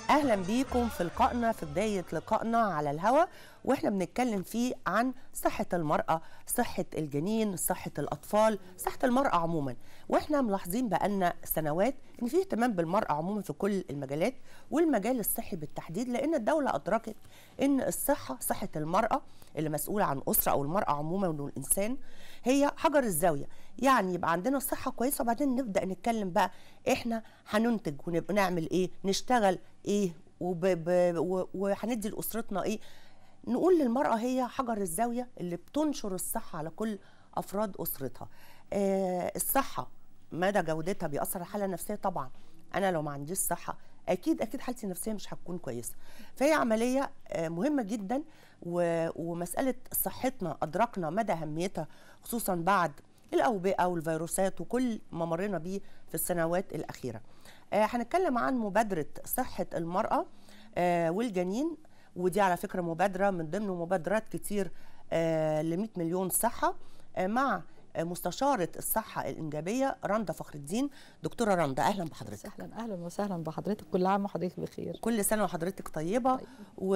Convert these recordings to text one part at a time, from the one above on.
اهلا بيكم في لقائنا في بدايه لقائنا على الهواء واحنا بنتكلم فيه عن صحه المراه صحه الجنين صحه الاطفال صحه المراه عموما واحنا ملاحظين بقالنا سنوات ان في اهتمام بالمراه عموما في كل المجالات والمجال الصحي بالتحديد لان الدوله ادركت ان الصحه صحه المراه اللي مسؤوله عن اسره او المراه عموما والانسان هي حجر الزاويه يعني يبقى عندنا صحه كويسه وبعدين نبدا نتكلم بقى احنا هننتج ونبقى نعمل ايه نشتغل ايه وب... ب... و... وهندي لاسرتنا ايه نقول للمراه هي حجر الزاويه اللي بتنشر الصحه على كل افراد اسرتها آه الصحه مدى جودتها بيأثر على الحاله النفسيه طبعا انا لو ما عنديش صحه اكيد اكيد حالتي النفسيه مش هتكون كويسه فهي عمليه آه مهمه جدا و... ومساله صحتنا ادركنا مدى اهميتها خصوصا بعد الاوبئه والفيروسات وكل ما مرينا بيه في السنوات الاخيره آه هنتكلم عن مبادره صحه المراه آه والجنين ودي على فكره مبادره من ضمن مبادرات كتير آه ل 100 مليون صحه آه مع مستشارة الصحة الإنجابية رندا فخر الدين دكتورة رندا أهلا بحضرتك اهلا اهلا وسهلا بحضرتك كل عام وحضرتك بخير كل سنة وحضرتك طيبة طيب.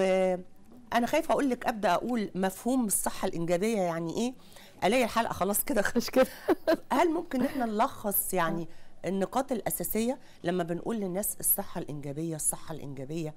وأنا خايفة أقول لك أبدأ أقول مفهوم الصحة الإنجابية يعني إيه ألاقي الحلقة خلاص كده مش كده هل ممكن إحنا نلخص يعني النقاط الأساسية لما بنقول للناس الصحة الإنجابية الصحة الإنجابية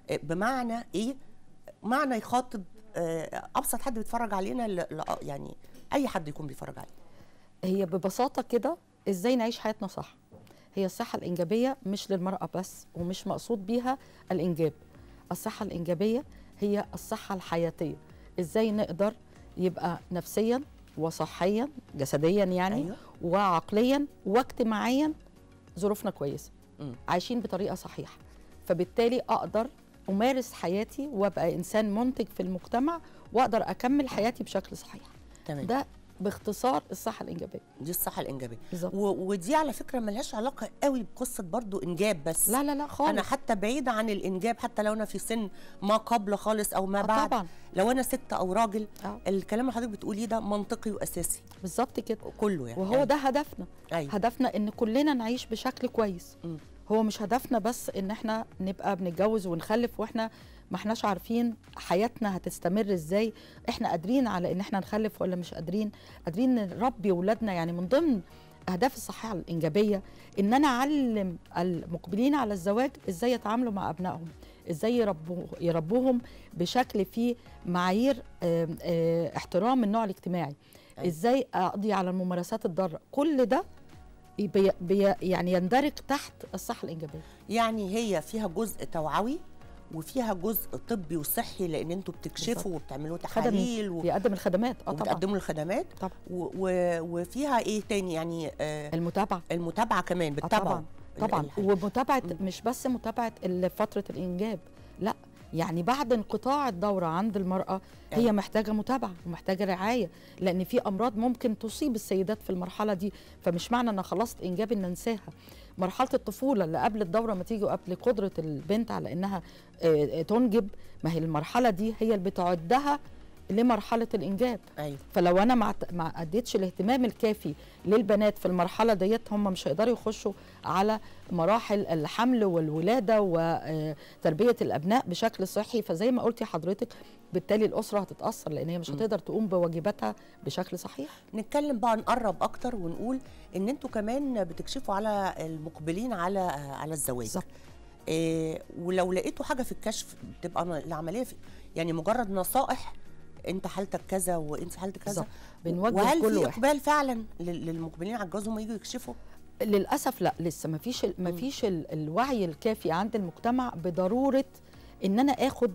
بمعنى إيه معنى يخاطب أبسط حد بيتفرج علينا يعني أي حد يكون بيتفرج علينا هي ببساطة كده ازاي نعيش حياتنا صح هي الصحة الإنجابية مش للمرأة بس ومش مقصود بيها الإنجاب الصحة الإنجابية هي الصحة الحياتية ازاي نقدر يبقى نفسيا وصحيا جسديا يعني أيوه. وعقليا واجتماعيا ظروفنا كويسة م. عايشين بطريقة صحيحة فبالتالي أقدر أمارس حياتي وأبقى إنسان منتج في المجتمع وأقدر أكمل حياتي بشكل صحيح تمام. ده باختصار الصحه الانجابيه دي الصحه الانجابيه بالظبط ودي على فكره ملهاش علاقه قوي بقصه برضو انجاب بس لا لا لا خالص انا حتى بعيده عن الانجاب حتى لو انا في سن ما قبل خالص او ما آه بعد طبعا لو انا ست او راجل آه. الكلام اللي حضرتك بتقوليه ده منطقي واساسي بالظبط كده كله يعني وهو ده هدفنا أيوة. هدفنا ان كلنا نعيش بشكل كويس م. هو مش هدفنا بس ان احنا نبقى بنتجوز ونخلف واحنا ما احناش عارفين حياتنا هتستمر ازاي احنا قادرين على ان احنا نخلف ولا مش قادرين قادرين نربي اولادنا يعني من ضمن اهداف الصحه الانجابيه ان انا اعلم المقبلين على الزواج ازاي يتعاملوا مع ابنائهم ازاي يربو يربوهم بشكل فيه معايير اه اه احترام النوع الاجتماعي أي. ازاي اقضي على الممارسات الضاره كل ده بي بي يعني يندرج تحت الصحه الانجابيه يعني هي فيها جزء توعوي وفيها جزء طبي وصحي لان انتوا بتكشفوا بالظبط. وبتعملوا تحاليل و... بيقدم الخدمات اه طبعا وبتقدموا الخدمات طبعا و... و... وفيها ايه تاني يعني آه المتابعه المتابعه كمان آه بتتابعوا طبعا طبعا الحاجة. ومتابعه م. مش بس متابعه فتره الانجاب لا يعني بعد انقطاع الدوره عند المراه هي أيوة. محتاجه متابعه ومحتاجه رعايه لان في امراض ممكن تصيب السيدات في المرحله دي فمش معنى ان خلصت انجاب ان انساها مرحله الطفوله اللي قبل الدوره ما تيجي وقبل قدره البنت على انها تنجب ما هي المرحله دي هي اللي بتعدها لمرحله الانجاب أيوة. فلو انا ما ما اديتش الاهتمام الكافي للبنات في المرحله ديت هم مش هيقدروا يخشوا على مراحل الحمل والولاده وتربيه الابناء بشكل صحي فزي ما قلتي حضرتك بالتالي الاسره هتتاثر لان هي مش هتقدر تقوم بواجباتها بشكل صحيح نتكلم بقى نقرب اكتر ونقول ان انتوا كمان بتكشفوا على المقبلين على على الزواج بالظبط إيه ولو لقيتوا حاجه في الكشف بتبقى العمليه في يعني مجرد نصائح انت حالتك كذا وانت حالتك كذا بنوجه وهل كل في واحد اقبال فعلا للمقبلين على الجواز هم يجوا يكشفوا للاسف لا لسه ما فيش ما فيش الوعي الكافي عند المجتمع بضروره ان انا اخد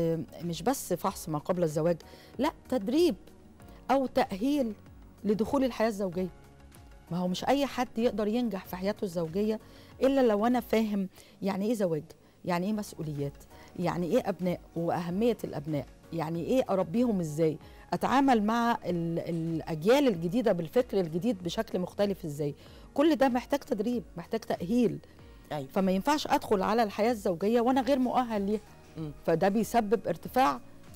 مش بس فحص ما قبل الزواج لا تدريب او تاهيل لدخول الحياه الزوجيه ما هو مش اي حد يقدر ينجح في حياته الزوجيه الا لو انا فاهم يعني ايه زواج يعني ايه مسؤوليات يعني ايه ابناء واهميه الابناء يعني ايه اربيهم ازاي اتعامل مع الاجيال الجديده بالفكر الجديد بشكل مختلف ازاي كل ده محتاج تدريب محتاج تاهيل أيوة. فما ينفعش ادخل على الحياه الزوجيه وانا غير مؤهل ليها فده بيسبب ارتفاع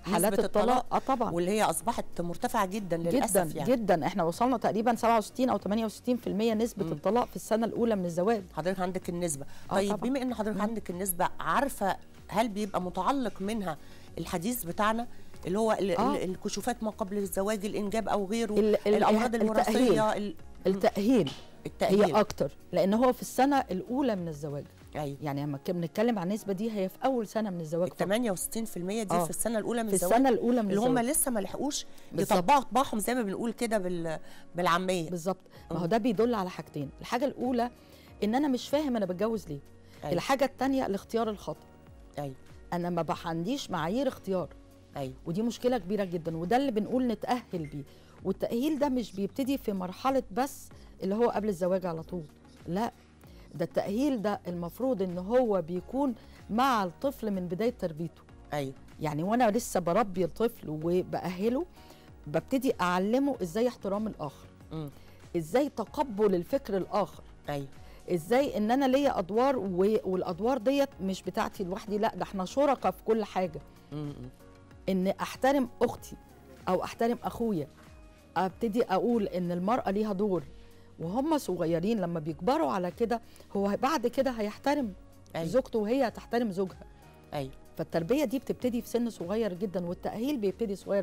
حالات نسبة الطلاق اه طبعا واللي هي اصبحت مرتفعه جدا للاسف جدا يعني جدا احنا وصلنا تقريبا 67 او 68% نسبه مم. الطلاق في السنه الاولى من الزواج حضرتك عندك النسبه آه طيب طبعاً. بما ان حضرتك مم. عندك النسبه عارفه هل بيبقى متعلق منها الحديث بتاعنا اللي هو ال- آه. ال- الكشوفات ما قبل الزواج الانجاب او غيره ال- ال- الامراض التأهيل. الوراثيه ال- التاهيل التاهيل هي اكتر لان هو في السنه الاولى من الزواج ايوه يعني لما كنا بنتكلم عن النسبه دي هي في اول سنه من الزواج ال فقط. 68% دي آه. في السنه الاولى من في الزواج السنه الاولى من اللي هم الزواج لسه ما لحقوش بالظبط. يطبقوا طباعهم زي ما بنقول كده بال... بالعاميه بالظبط ما هو مم. ده بيدل على حاجتين الحاجه الاولى ان انا مش فاهم انا بتجوز ليه أيوة. الحاجه الثانيه الاختيار الخاطئ ايوه انا ما بح- عنديش معايير اختيار ايوه ودي مشكله كبيره جدا وده اللي بنقول نتاهل بيه والتاهيل ده مش بيبتدي في مرحله بس اللي هو قبل الزواج على طول لا ده التاهيل ده المفروض ان هو بيكون مع الطفل من بدايه تربيته ايوه يعني وانا لسه بربي الطفل وباهله ببتدي اعلمه ازاي احترام الاخر مم. ازاي تقبل الفكر الاخر ايوه ازاي ان انا ليا ادوار و... والادوار ديت مش بتاعتي لوحدي لا ده احنا شركاء في كل حاجه مم. مم. ان احترم اختي او احترم اخويا ابتدي اقول ان المراه ليها دور وهم صغيرين لما بيكبروا على كده هو بعد كده هيحترم أيوة. زوجته وهي هتحترم زوجها ايوه فالتربيه دي بتبتدي في سن صغير جدا والتاهيل بيبتدي صغير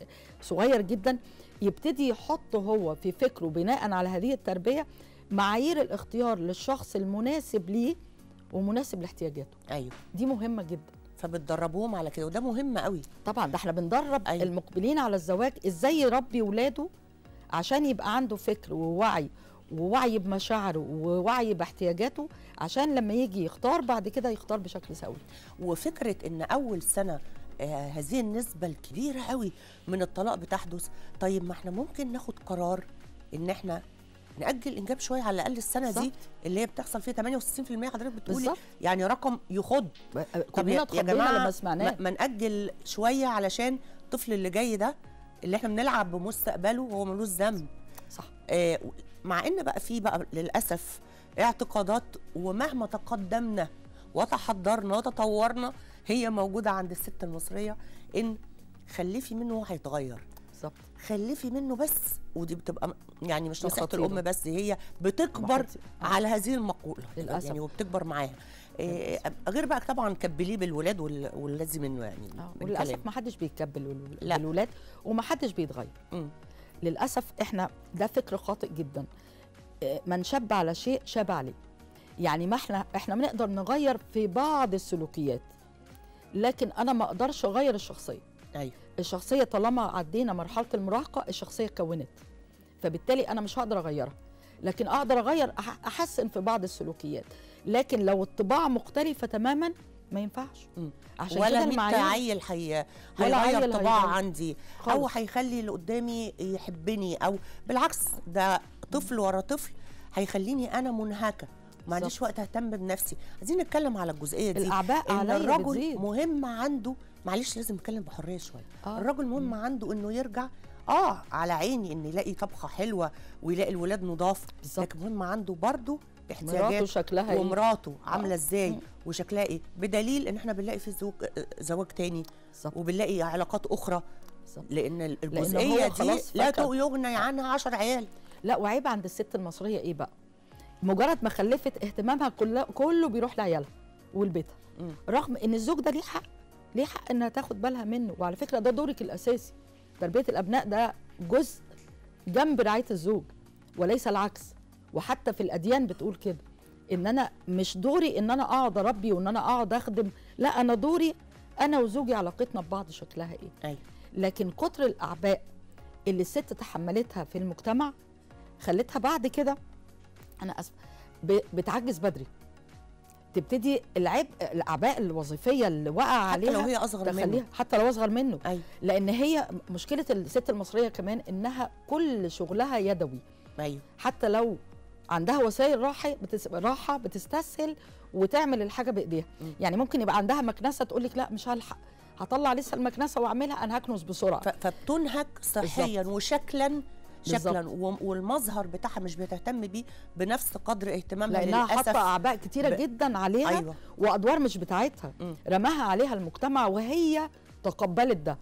صغير جدا يبتدي يحط هو في فكره بناء على هذه التربيه معايير الاختيار للشخص المناسب ليه ومناسب لاحتياجاته ايوه دي مهمه جدا فبتدربوهم على كده وده مهم قوي طبعا ده احنا بندرب أيوة. أيوة. المقبلين على الزواج ازاي يربي ولاده عشان يبقى عنده فكر ووعي ووعي بمشاعره ووعي باحتياجاته عشان لما يجي يختار بعد كده يختار بشكل سوي وفكره ان اول سنه آه هذه النسبه الكبيره قوي من الطلاق بتحدث طيب ما احنا ممكن ناخد قرار ان احنا نأجل الإنجاب شوية على الأقل السنة دي بالظبط. اللي هي بتحصل فيها 68% حضرتك بتقولي بالظبط. يعني رقم يخض طب كلنا يا- يا اتخضينا جماعة لما سمعناه ما, ما نأجل شوية علشان الطفل اللي جاي ده اللي احنا بنلعب بمستقبله هو ملوش ذنب صح آه، مع ان بقى في بقى للاسف اعتقادات ومهما تقدمنا وتحضرنا وتطورنا هي موجوده عند الست المصريه ان خلفي منه هو هيتغير بالظبط خلفي منه بس ودي بتبقى م- يعني مش دي نصيحه خطيرة. الام بس هي بتكبر واحد- آه. على هذه المقوله للأسف. يعني وبتكبر معاها إيه غير بقى طبعا كبليه بالولاد وال- والذي منه يعني آه، من وللاسف كلام. ما حدش بيتكبل وال- لا. بالولاد وما حدش بيتغير مم. للاسف احنا ده فكر خاطئ جدا آه، من شب على شيء شاب عليه يعني ما احنا احنا بنقدر نغير في بعض السلوكيات لكن انا ما اقدرش اغير الشخصيه ايوه الشخصيه طالما عدينا مرحله المراهقه الشخصيه اتكونت فبالتالي انا مش هقدر اغيرها لكن اقدر اغير أح- احسن في بعض السلوكيات لكن لو الطباع مختلفه تماما ما ينفعش مم. عشان ولا كده 100 المعايير عيل حي... ولا هيغير عيل طباع هيغير. عندي او خالص. هيخلي اللي قدامي يحبني او بالعكس ده طفل ورا طفل هيخليني انا منهكه ما عنديش بالظبط. وقت اهتم بنفسي عايزين نتكلم على الجزئيه دي الاعباء ان عليا الرجل بتزيد مهم عنده معلش لازم نتكلم بحريه شويه آه. الرجل مهم عنده انه يرجع اه على عيني ان يلاقي طبخه حلوه ويلاقي الولاد نضاف بالظبط. لكن مهم عنده برضه مراته احتياجات شكلها ايه ومراته عامله ازاي مم. وشكلها ايه بدليل ان احنا بنلاقي في زوج زواج تاني بالظبط وبنلاقي علاقات اخرى بالظبط. لان هو الجزئيه دي خلاص لا فكر. يغنى عنها 10 عيال لا وعيب عند الست المصريه ايه بقى مجرد ما خلفت اهتمامها كله كله بيروح لعيالها ولبيتها مم. رغم ان الزوج ده ليه حق ليه حق انها تاخد بالها منه وعلى فكره ده دورك الاساسي تربيه الابناء ده جزء جنب رعايه الزوج وليس العكس وحتى في الاديان بتقول كده ان انا مش دوري ان انا اقعد اربي وان انا اقعد اخدم لا انا دوري انا وزوجي علاقتنا ببعض شكلها ايه ايوه لكن كتر الاعباء اللي الست تحملتها في المجتمع خلتها بعد كده انا اسف ب- بتعجز بدري تبتدي العبء الاعباء الوظيفيه اللي وقع حتى عليها لو هي اصغر منه تخليها حتى لو اصغر منه ايوه لان هي مشكله الست المصريه كمان انها كل شغلها يدوي ايوه حتى لو عندها وسائل راحه بتس... راحه بتستسهل وتعمل الحاجه بايديها مم. يعني ممكن يبقى عندها مكنسه تقول لك لا مش هلحق هطلع لسه المكنسه واعملها انا هكنس بسرعه ف- فبتنهك صحيا بالظبط. وشكلا شكلا بالظبط. و- والمظهر بتاعها مش بتهتم بيه بنفس قدر اهتمامها لانها للاسف حاطه اعباء كتيره ب- جدا عليها ايوه وادوار مش بتاعتها مم. رماها عليها المجتمع وهي تقبلت ده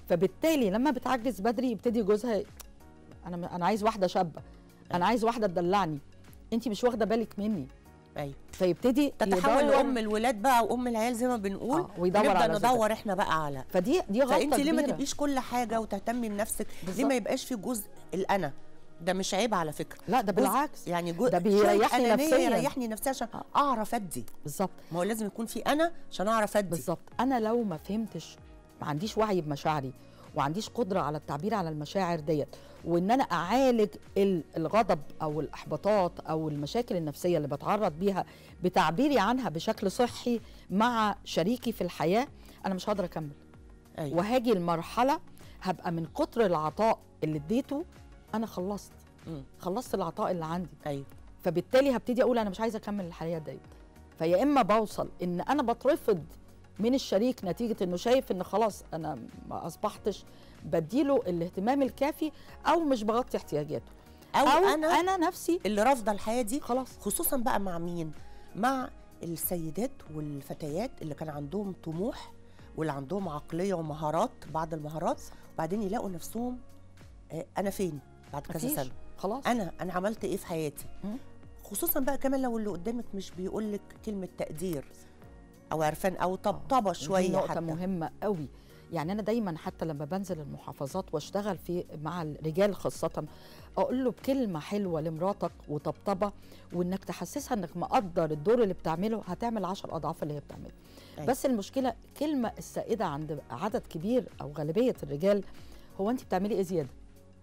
فبالتالي لما بتعجز بدري يبتدي جوزها ي- انا انا عايز واحده شابه انا عايز واحده تدلعني انت مش واخده بالك مني ايوه فيبتدي تتحول يدور- لام الولاد بقى وام العيال زي ما بنقول آه، ويدور ونبدا على ذاتك. ندور احنا بقى على فدي دي غلطه فانت ليه ما كبيرة. تبقيش كل حاجه وتهتمي بنفسك ليه بالظبط. ما يبقاش في جزء الانا ده مش عيب على فكره لا ده جزء- بالعكس يعني جزء ده بيريحني شوية أنانية نفسياً. يريحني نفسيا عشان آه. اعرف ادي بالظبط ما هو لازم يكون في انا عشان اعرف ادي بالظبط انا لو ما فهمتش ما عنديش وعي بمشاعري وعنديش قدره على التعبير على المشاعر ديت وان انا اعالج ال- الغضب او الاحباطات او المشاكل النفسيه اللي بتعرض بيها بتعبيري عنها بشكل صحي مع شريكي في الحياه انا مش هقدر اكمل أيوة. وهاجي المرحله هبقى من كتر العطاء اللي اديته انا خلصت مم. خلصت العطاء اللي عندي ايوه فبالتالي هبتدي اقول انا مش عايزه اكمل الحياه ديت فيا اما بوصل ان انا بترفض من الشريك نتيجه انه شايف ان خلاص انا ما اصبحتش بديله الاهتمام الكافي او مش بغطي احتياجاته او, او انا انا نفسي اللي رافضه الحياه دي خلاص خصوصا بقى مع مين مع السيدات والفتيات اللي كان عندهم طموح واللي عندهم عقليه ومهارات بعض المهارات وبعدين يلاقوا نفسهم آه، انا فين بعد كذا مفيش سنه خلاص انا انا عملت ايه في حياتي مم. خصوصا بقى كمان لو اللي قدامك مش بيقول لك كلمه تقدير او عرفان او طبطبه ودي شويه نقطة حتى مهمة قوي يعني أنا دايما حتى لما بنزل المحافظات واشتغل في مع الرجال خاصة أقول له بكلمة حلوة لمراتك وطبطبة وإنك تحسسها إنك مقدر الدور اللي بتعمله هتعمل عشر أضعاف اللي هي بتعمله أيوة. بس المشكلة كلمة السائدة عند عدد كبير أو غالبية الرجال هو أنت بتعملي إيه زيادة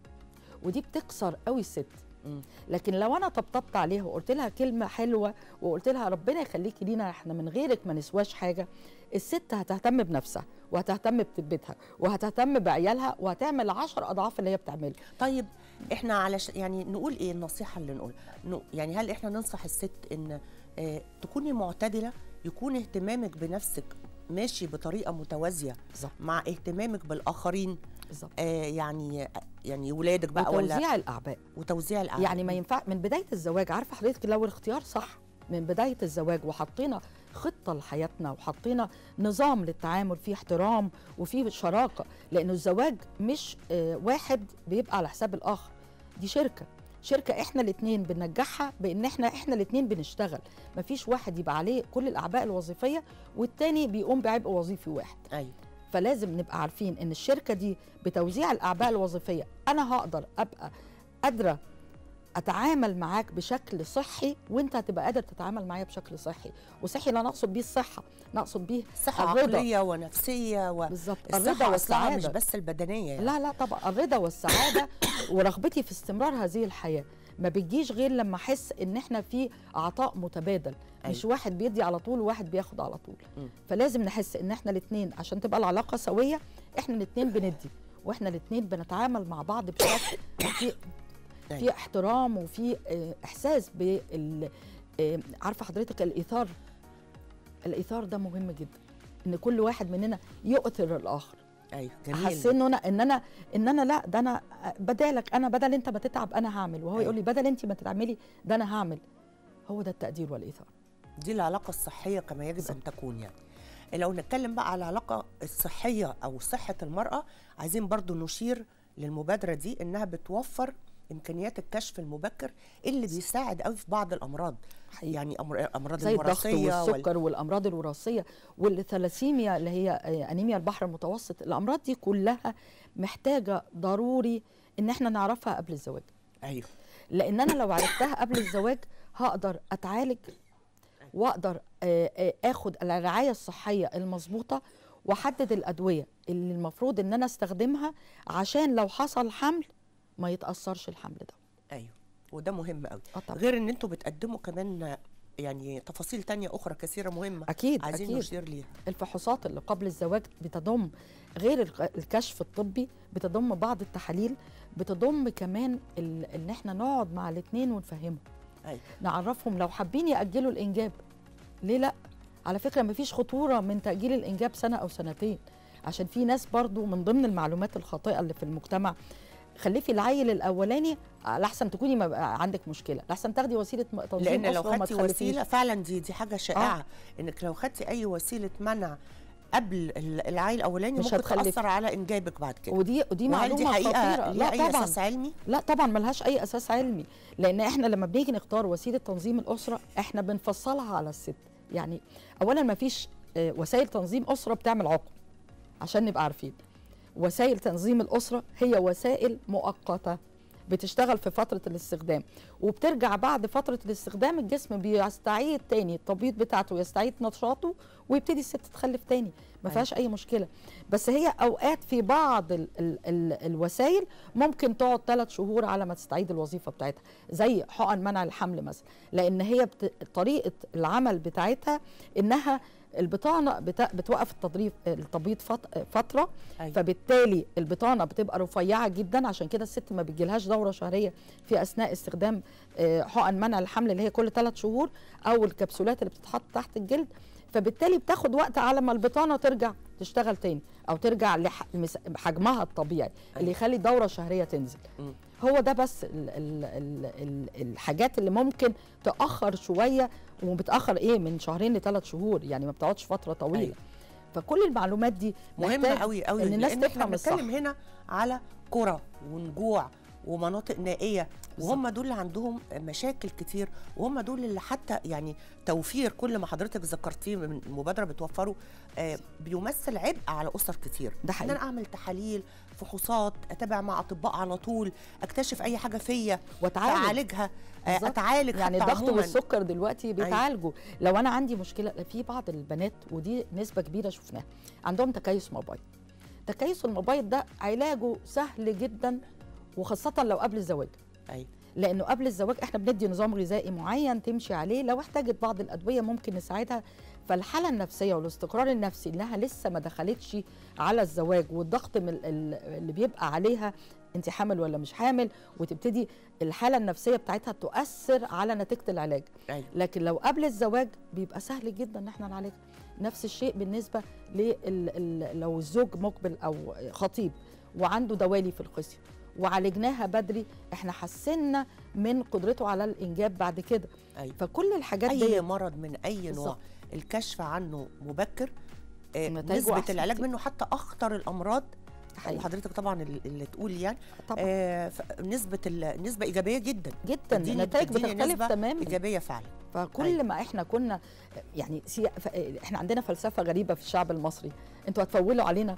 ودي بتكسر قوي الست مم. لكن لو انا طبطبت عليها وقلت لها كلمه حلوه وقلت لها ربنا يخليكي لينا احنا من غيرك ما نسواش حاجه الست هتهتم بنفسها وهتهتم بتربيتها وهتهتم بعيالها وهتعمل عشر اضعاف اللي هي بتعمله طيب احنا علش يعني نقول ايه النصيحه اللي نقول نو- يعني هل احنا ننصح الست ان اه تكوني معتدله يكون اهتمامك بنفسك ماشي بطريقه متوازيه بالظبط مع اهتمامك بالاخرين بالظبط آه يعني يعني ولادك بقى ولا وتوزيع الاعباء وتوزيع الاعمال يعني ما ينفع من بدايه الزواج عارفه حضرتك لو الاختيار صح من بدايه الزواج وحطينا خطه لحياتنا وحطينا نظام للتعامل فيه احترام وفيه شراكه لانه الزواج مش آه، واحد بيبقى على حساب الاخر دي شركه شركه احنا الاثنين بننجحها بان احنا احنا الاثنين بنشتغل مفيش واحد يبقى عليه كل الاعباء الوظيفيه والتاني بيقوم بعبء وظيفي واحد ايوه فلازم نبقى عارفين ان الشركه دي بتوزيع الاعباء الوظيفيه انا هقدر ابقى قادره اتعامل معاك بشكل صحي وانت هتبقى قادر تتعامل معايا بشكل صحي وصحي لا نقصد بيه الصحه نقصد بيه صحه الرضا. عقليه ونفسيه و... بالظبط الصحه الرضا أصلها والسعاده مش بس البدنيه يعني. لا لا طبعا الرضا والسعاده ورغبتي في استمرار هذه الحياه ما بتجيش غير لما احس ان احنا في عطاء متبادل مش أيوة. واحد بيدي على طول وواحد بياخد على طول م. فلازم نحس ان احنا الاثنين عشان تبقى العلاقه سويه احنا الاثنين بندي واحنا الاثنين بنتعامل مع بعض بشكل في في أيوة. احترام وفي آه، احساس بال آه، عارفه حضرتك الايثار الايثار ده مهم جدا ان كل واحد مننا يؤثر الاخر ايوه جميل احس انه انا ان انا ان انا لا ده انا بدالك انا بدل انت ما تتعب انا هعمل وهو أيوة. يقول لي بدل انت ما تتعملي ده انا هعمل هو ده التقدير والايثار دي العلاقه الصحيه كما يجب ان تكون يعني لو نتكلم بقى على العلاقه الصحيه او صحه المراه عايزين برضو نشير للمبادره دي انها بتوفر امكانيات الكشف المبكر اللي بيساعد قوي في بعض الامراض حقيقي. يعني أمر- امراض زي الضغط الوراثيه وال- والسكر والامراض الوراثيه والثلاسيميا اللي هي آه، انيميا البحر المتوسط الامراض دي كلها محتاجه ضروري ان احنا نعرفها قبل الزواج ايوه لان انا لو عرفتها قبل الزواج هقدر اتعالج واقدر آه، آه، اخد الرعايه الصحيه المظبوطه واحدد الادويه اللي المفروض ان انا استخدمها عشان لو حصل حمل ما يتاثرش الحمل ده ايوه وده مهم قوي اه طبعا غير ان انتوا بتقدموا كمان يعني تفاصيل تانية اخرى كثيره مهمه اكيد عايزين اكيد نشير ليها الفحوصات اللي قبل الزواج بتضم غير الك- الكشف الطبي بتضم بعض التحاليل بتضم كمان ال- ان احنا نقعد مع الاثنين ونفهمهم ايوه نعرفهم لو حابين ياجلوا الانجاب ليه لا على فكره مفيش خطوره من تاجيل الانجاب سنه او سنتين عشان في ناس برضو من ضمن المعلومات الخاطئه اللي في المجتمع خليفي العيل الاولاني لحسن تكوني ما بقى عندك مشكله لحسن تاخدي وسيله م- تنظيم لان لو أسرة وما خدتي تخلفيش. وسيله فعلا دي دي حاجه شائعه انك لو خدتي اي وسيله منع قبل ال- العيل الاولاني مش ممكن هتخلفي. تاثر على انجابك بعد كده ودي ودي وهل دي معلومه حقيقه خطيره ليها لا اي طبعا اساس علمي لا طبعا ملهاش اي اساس علمي لان احنا لما بنيجي نختار وسيله تنظيم الاسره احنا بنفصلها على الست يعني اولا ما فيش آه، وسائل تنظيم اسره بتعمل عقم عشان نبقى عارفين وسائل تنظيم الاسره هي وسائل مؤقته بتشتغل في فتره الاستخدام وبترجع بعد فتره الاستخدام الجسم بيستعيد تاني التبييض بتاعته ويستعيد نشاطه ويبتدي الست تخلف تاني ما أيوة. فيهاش اي مشكله بس هي اوقات في بعض ال ال ال الوسائل ممكن تقعد ثلاث شهور على ما تستعيد الوظيفه بتاعتها زي حقن منع الحمل مثلا لان هي بت... طريقه العمل بتاعتها انها البطانه بت... بتوقف التضريب التبييض فت... فتره أيوة. فبالتالي البطانه بتبقى رفيعه جدا عشان كده الست ما بتجيلهاش دوره شهريه في اثناء استخدام آه، حقن منع الحمل اللي هي كل ثلاث شهور او الكبسولات اللي بتتحط تحت الجلد فبالتالي بتاخد وقت على ما البطانه ترجع تشتغل تاني او ترجع لحجمها الطبيعي اللي يخلي الدوره الشهريه تنزل مم. هو ده بس ال ال ال ال الحاجات اللي ممكن تاخر شويه وبتاخر ايه من شهرين لثلاث شهور يعني ما بتقعدش فتره طويله أيوة. فكل المعلومات دي مهمه محتاج قوي قوي ان الناس لان احنا تفهم الصح بنتكلم هنا على قرى ونجوع ومناطق نائيه وهم دول اللي عندهم مشاكل كتير وهم دول اللي حتى يعني توفير كل ما حضرتك ذكرتيه من مبادره بتوفره آه بيمثل عبء على اسر كتير ده ان حقيقي. انا اعمل تحاليل فحوصات اتابع مع اطباء على طول اكتشف اي حاجه فيا واتعالج اعالجها آه بالظبط. اتعالج يعني حتى الضغط عموماً. والسكر دلوقتي بيتعالجوا لو انا عندي مشكله في بعض البنات ودي نسبه كبيره شفناها عندهم تكيس مبيض تكيس المبيض ده علاجه سهل جدا وخاصه لو قبل الزواج أيوة. لانه قبل الزواج احنا بندي نظام غذائي معين تمشي عليه لو احتاجت بعض الادويه ممكن نساعدها فالحاله النفسيه والاستقرار النفسي انها لسه ما دخلتش على الزواج والضغط من ال- اللي بيبقى عليها انت حامل ولا مش حامل وتبتدي الحاله النفسيه بتاعتها تؤثر على نتيجه العلاج أيوة. لكن لو قبل الزواج بيبقى سهل جدا ان احنا نعالجها نفس الشيء بالنسبه لل ال- لو الزوج مقبل او خطيب وعنده دوالي في الخصيه وعالجناها بدري احنا حسنا من قدرته على الانجاب بعد كده أيوة. فكل الحاجات اي دي مرض من اي نوع بالظبط. الكشف عنه مبكر آه، نتائجه نسبه أحسن العلاج كتير. منه حتى اخطر الامراض حقيقي. وحضرتك طبعا اللي اللي تقولي يعني طبعا آه، ف- نسبه ال- نسبه ايجابيه جدا جدا تديني- النتائج تديني بتختلف نسبة تماما ايجابيه فعلا فكل أيوة. ما احنا كنا يعني سي... ف... احنا عندنا فلسفه غريبه في الشعب المصري انتوا هتفولوا علينا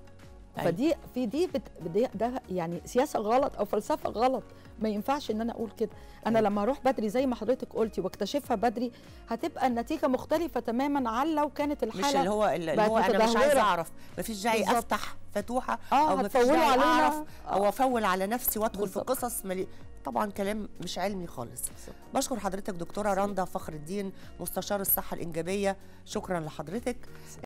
أيوة. فدي في دي بت... دي- ده يعني سياسه غلط او فلسفه غلط ما ينفعش ان انا اقول كده انا أيوة. لما اروح بدري زي ما حضرتك قلتي واكتشفها بدري هتبقى النتيجه مختلفه تماما عن لو كانت مش الحاله اللي هو اللي بقت هو انا مش عايزه متدهورة. اعرف مفيش داعي بالظبط. افتح فتوحه اه او مفيش هتفولوا داعي علينا اعرف او آه. افول على نفسي وادخل في بالظبط. قصص ملي... طبعا كلام مش علمي خالص بالظبط. بشكر حضرتك دكتوره رندا فخر الدين مستشار الصحه الانجابيه شكرا لحضرتك